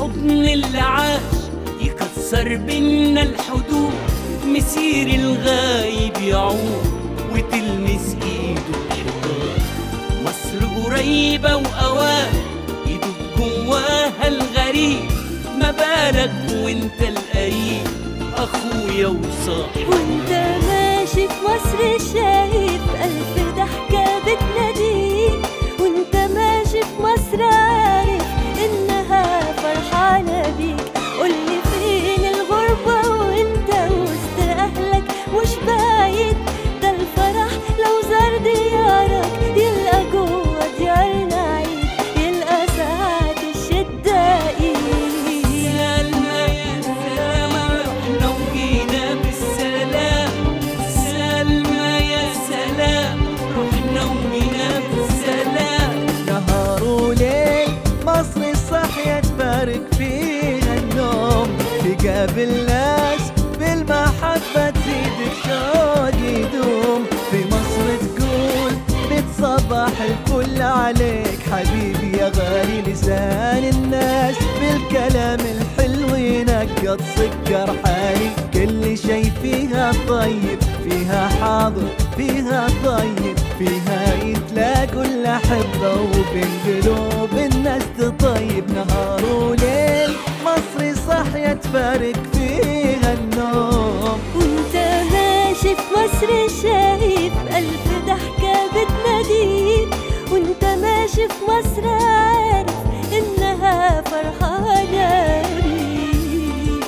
الحضن اللي عاش يكسر بينا الحدود مسير الغايب يعود وتلمس ايده الحيطان مصر قريبة وأوان يدوب جواها الغريب ما بالك وانت القريب أخويا وصاحبي وانت ماشي في مصر شايف ألف ضحكة بتناديك وانت ماشي في مصر عارف إنها فرحانة بيك قولي فين الغربة وانت وسط أهلك مش بعيد ده الفرح لو زار ديارك يلقى جوه ديارنا عيد يلقى ساعات الشدة ايد سلمى يا سلامة رحنا وجينا بالسلام سلمى يا سلام رحنا وجينا بالسلام نهار وليل مصر صحية تبارك فيها النوم تقابل ناس بالمحبة تزيدك شوق يدوم في مصر تقول بتصبح الكل عليك حبيبي يا غالي لسان الناس بالكلام الحلو ينقط سكر حالي كل شي فيها طيب فيها حاضر فيها طيب فيها يتلاقوا الأحبة وبين قلوب الناس تطيب نهار وليل مصري صحية تفارق فيها النوم وانت ماشي في مصر شايف ألف ضحكة بتناديك وانت ماشي في مصر عارف إنها فرحانة بيك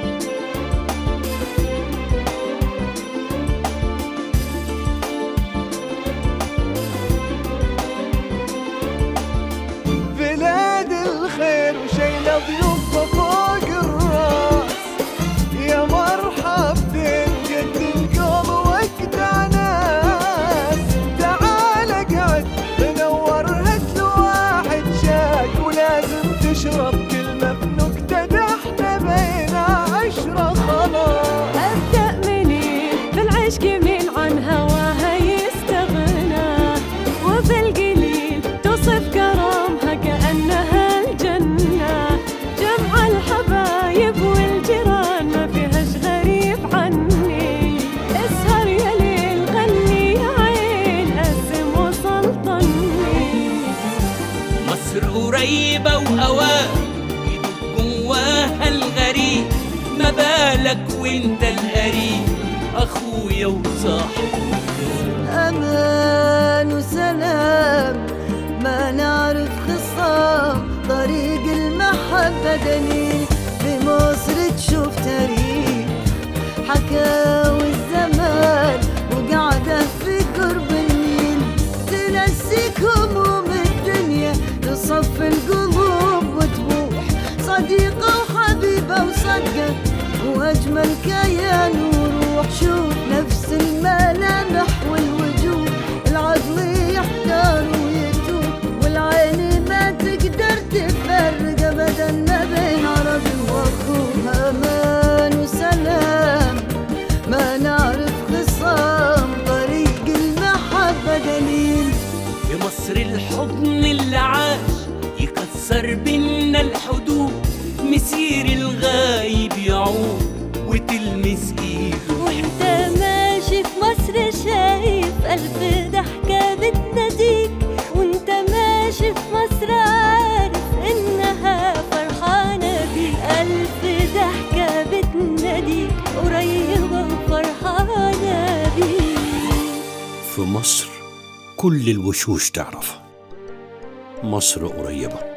بلاد الخير وشينا ضيوفها فوق الراس يا مرحبتين قد القوم وقت ناس تعال اقعد تنور هات واحد شاك ولازم تشرب كلمة بنكتة ده احنا بين عشرة خلاص أبدأ منين بالعشق مين عن هواها يستغنى وبالقليل توصف كرامها كأنها الجنة جمع الحبايب والجيران ما فيهاش غريب عني اسهر يا ليل غني يا عين قسم وسلطني مصر قريبة وأوان يدوب جواها الغريب ما بالك وانت القريب أخويا وصاحبي أمان وسلام ما نعرف خصام طريق المحبة دليل بمصر تشوف تاريخ حكاوي الزمان وقاعدة في قرب النيل تنسيك هموم الدنيا تصفي القلوب وتبوح صديقة وحبيبة وصدقة وأجمل كيان وروح شوف نفس الملامح والوجوه العقل يحتار ويتوه والعين ما تقدر تفرق أبدا ما بين عربي وأخوه أمان وسلام ما نعرف خصام طريق المحبة دليل في مصر الحضن اللي عاش يكسر بينا الحدود مسير الغايب يعود وتلمس ايده وانت ماشي في مصر شايف ألف ضحكة بتناديك وانت ماشي في مصر عارف إنها فرحانة بيك ألف ضحكة بتناديك قريبة وفرحانة بيك في مصر كل الوشوش تعرفها مصر قريبة